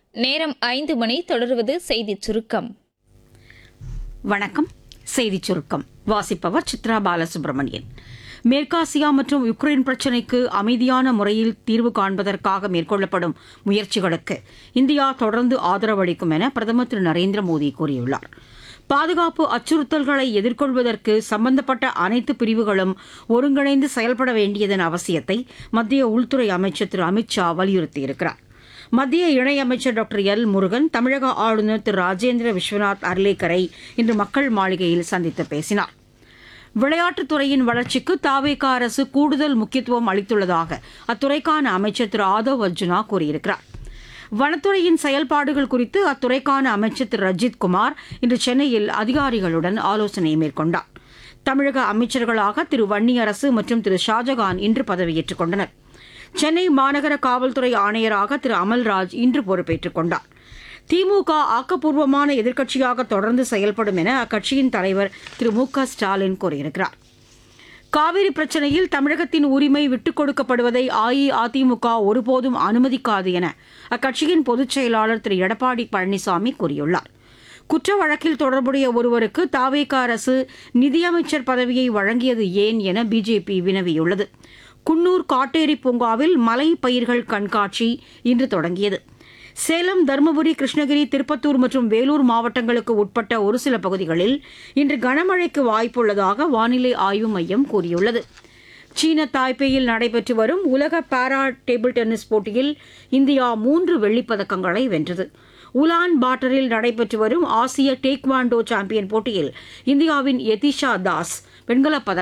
நேரம் ஐந்து மணி தொடர்வது செய்திச் சுருக்கம் வணக்கம் செய்திச் சுருக்கம் வாசிப்பவர் சித்ரா பாலசுப்ரமணியன் மேற்காசியா மற்றும் யுக்ரைன் பிரச்சினைக்கு அமைதியான முறையில் தீர்வு காண்பதற்காக மேற்கொள்ளப்படும் முயற்சிகளுக்கு இந்தியா தொடர்ந்து ஆதரவளிக்கும் என பிரதமர் திரு நரேந்திர மோடி கூறியுள்ளார் பாதுகாப்பு அச்சுறுத்தல்களை எதிர்கொள்வதற்கு சம்பந்தப்பட்ட அனைத்து பிரிவுகளும் ஒருங்கிணைந்து செயல்பட வேண்டியதன் அவசியத்தை மத்திய உள்துறை அமைச்சர் திரு அமித் ஷா வலியுறுத்தியிருக்கிறார் மத்திய இணையமைச்சர் டாக்டர் எல் முருகன் தமிழக ஆளுநர் திரு ராஜேந்திர விஸ்வநாத் அர்லேக்கரை இன்று மக்கள் மாளிகையில் சந்தித்து பேசினார் விளையாட்டுத் துறையின் வளர்ச்சிக்கு தாவேகா அரசு கூடுதல் முக்கியத்துவம் அளித்துள்ளதாக அத்துறைக்கான அமைச்சர் திரு ஆதவ் அர்ஜுனா கூறியிருக்கிறார் வனத்துறையின் செயல்பாடுகள் குறித்து அத்துறைக்கான அமைச்சர் திரு ரஜித் குமார் இன்று சென்னையில் அதிகாரிகளுடன் ஆலோசனை மேற்கொண்டார் தமிழக அமைச்சர்களாக திரு வன்னியரசு மற்றும் திரு ஷாஜகான் இன்று பதவியேற்றுக் கொண்டனர் சென்னை மாநகர காவல்துறை ஆணையராக திரு அமல்ராஜ் இன்று பொறுப்பேற்றுக் கொண்டார் திமுக ஆக்கப்பூர்வமான எதிர்க்கட்சியாக தொடர்ந்து செயல்படும் என அக்கட்சியின் தலைவர் திரு மு க ஸ்டாலின் கூறியிருக்கிறார் காவிரி பிரச்சனையில் தமிழகத்தின் உரிமை விட்டுக் கொடுக்கப்படுவதை அஇஅதிமுக ஒருபோதும் அனுமதிக்காது என அக்கட்சியின் பொதுச் செயலாளர் திரு எடப்பாடி பழனிசாமி கூறியுள்ளார் குற்ற வழக்கில் தொடர்புடைய ஒருவருக்கு தாவேக அரசு நிதியமைச்சர் பதவியை வழங்கியது ஏன் என பிஜேபி வினவியுள்ளது குன்னூர் காட்டேரி பூங்காவில் மலை பயிர்கள் கண்காட்சி இன்று தொடங்கியது சேலம் தருமபுரி கிருஷ்ணகிரி திருப்பத்தூர் மற்றும் வேலூர் மாவட்டங்களுக்கு உட்பட்ட ஒரு சில பகுதிகளில் இன்று கனமழைக்கு வாய்ப்புள்ளதாக வானிலை ஆய்வு மையம் கூறியுள்ளது சீன தாய்பேயில் நடைபெற்று வரும் உலக பாரா டேபிள் டென்னிஸ் போட்டியில் இந்தியா மூன்று வெள்ளிப் பதக்கங்களை வென்றது உலான் பாட்டரில் நடைபெற்று வரும் ஆசிய டேக்வாண்டோ சாம்பியன் போட்டியில் இந்தியாவின் யதிஷா தாஸ் வெண்கலப் பதக்கம்